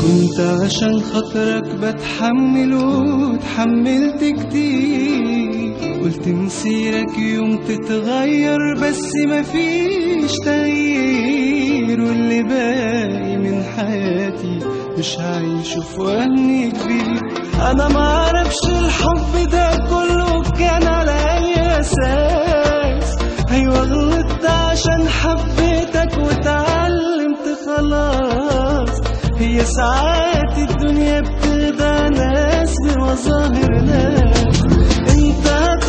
كنت عشان خاطرك بتحمل وتحملت كتير قلت مسيرك يوم تتغير بس مفيش تغيير واللي باقي من حياتي مش هعيشه في وهن كبير انا معرفش الحب ده كله كان على اي اساس ايوه غلطت عشان حبيتك وتعلمت خلاص هي ساعات الدنيا بتخدع ناس بمظاهر ناس انت